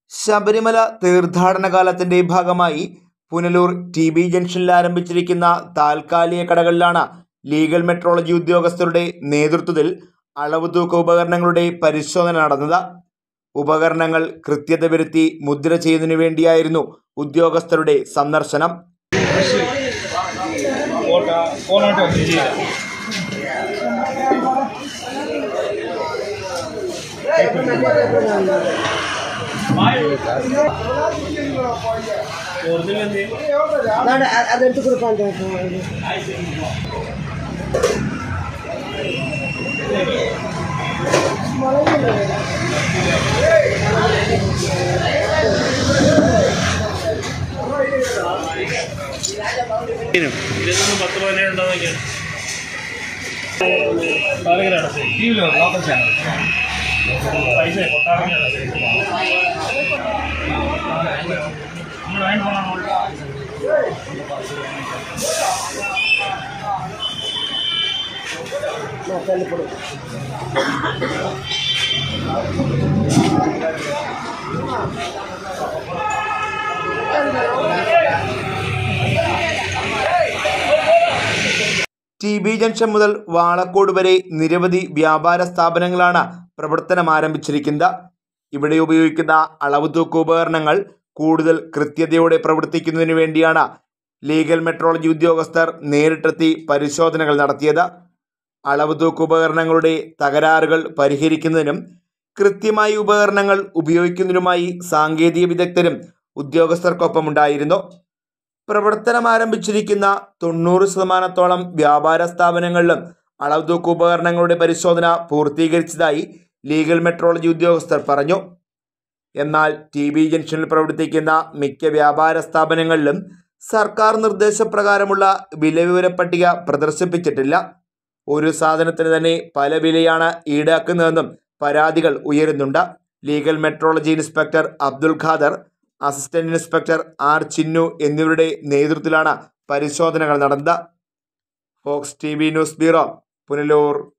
ശബരിമല തീർത്ഥാടന കാലത്തിന്റെ ഭാഗമായി പുനലൂർ ടി ബി ജംഗ്ഷനിൽ ആരംഭിച്ചിരിക്കുന്ന താൽക്കാലിക കടകളിലാണ് ലീഗൽ മെട്രോളജി ഉദ്യോഗസ്ഥരുടെ നേതൃത്വത്തിൽ അളവ് തൂക്ക ഉപകരണങ്ങളുടെ പരിശോധന നടന്നത് ഉപകരണങ്ങൾ കൃത്യത വരുത്തി മുദ്ര ചെയ്യുന്നതിനു വേണ്ടിയായിരുന്നു ഉദ്യോഗസ്ഥരുടെ സന്ദർശനം ഫോട്ടോ ഫോണോട്ട് ശരിയില്ല ഒറിജിനൽ എന്ത് നാട് അ- അതെടുത്ത് കൊടുക്കാൻ ചോദിച്ചു ഇരുപത്തൊന്ന് പത്ത് പതിനേഴ് ഉണ്ടോ നോക്കിയാണ് കൊട്ടാരക്കരയാണ് ടി വിയിലോ ലോക്കൽ ചാനൽ പൈസ കൊട്ടാരക്കരയാണ് നമ്മൾ വാങ്ങി പോകണം തല്ലിപ്പൊടും ടി ബി ജംഗ്ഷൻ മുതൽ വാളക്കോട് വരെ നിരവധി വ്യാപാര സ്ഥാപനങ്ങളാണ് പ്രവർത്തനം ആരംഭിച്ചിരിക്കുന്നത് ഇവിടെ ഉപയോഗിക്കുന്ന അളവ് തൂക്ക ഉപകരണങ്ങൾ കൂടുതൽ കൃത്യതയോടെ പ്രവർത്തിക്കുന്നതിന് വേണ്ടിയാണ് ലീഗൽ മെട്രോളജി ഉദ്യോഗസ്ഥർ നേരിട്ടെത്തി പരിശോധനകൾ നടത്തിയത് അളവ് തൂക്ക ഉപകരണങ്ങളുടെ തകരാറുകൾ പരിഹരിക്കുന്നതിനും കൃത്യമായി ഉപകരണങ്ങൾ ഉപയോഗിക്കുന്നതിനുമായി സാങ്കേതിക വിദഗ്ധരും ഉദ്യോഗസ്ഥർക്കൊപ്പമുണ്ടായിരുന്നു പ്രവർത്തനം ആരംഭിച്ചിരിക്കുന്ന തൊണ്ണൂറ് ശതമാനത്തോളം വ്യാപാര സ്ഥാപനങ്ങളിലും അളവ് തൂക്ക ഉപകരണങ്ങളുടെ പരിശോധന പൂർത്തീകരിച്ചതായി ലീഗൽ മെട്രോളജി ഉദ്യോഗസ്ഥർ പറഞ്ഞു എന്നാൽ ടി ബി ജംഗ്ഷനിൽ പ്രവർത്തിക്കുന്ന മിക്ക വ്യാപാര സ്ഥാപനങ്ങളിലും സർക്കാർ നിർദ്ദേശപ്രകാരമുള്ള വിലവിവര പട്ടിക പ്രദർശിപ്പിച്ചിട്ടില്ല ഒരു സാധനത്തിന് തന്നെ പല വിലയാണ് ഈടാക്കുന്നതെന്നും പരാതികൾ ഉയരുന്നുണ്ട് legal metrology inspector Abdul Khader assistant inspector R Chinnu എന്നിവരുടെ നേതൃത്വത്തിലാണ് പരിശോധനകൾ നടന്നത് Fox T V news bureau Punalur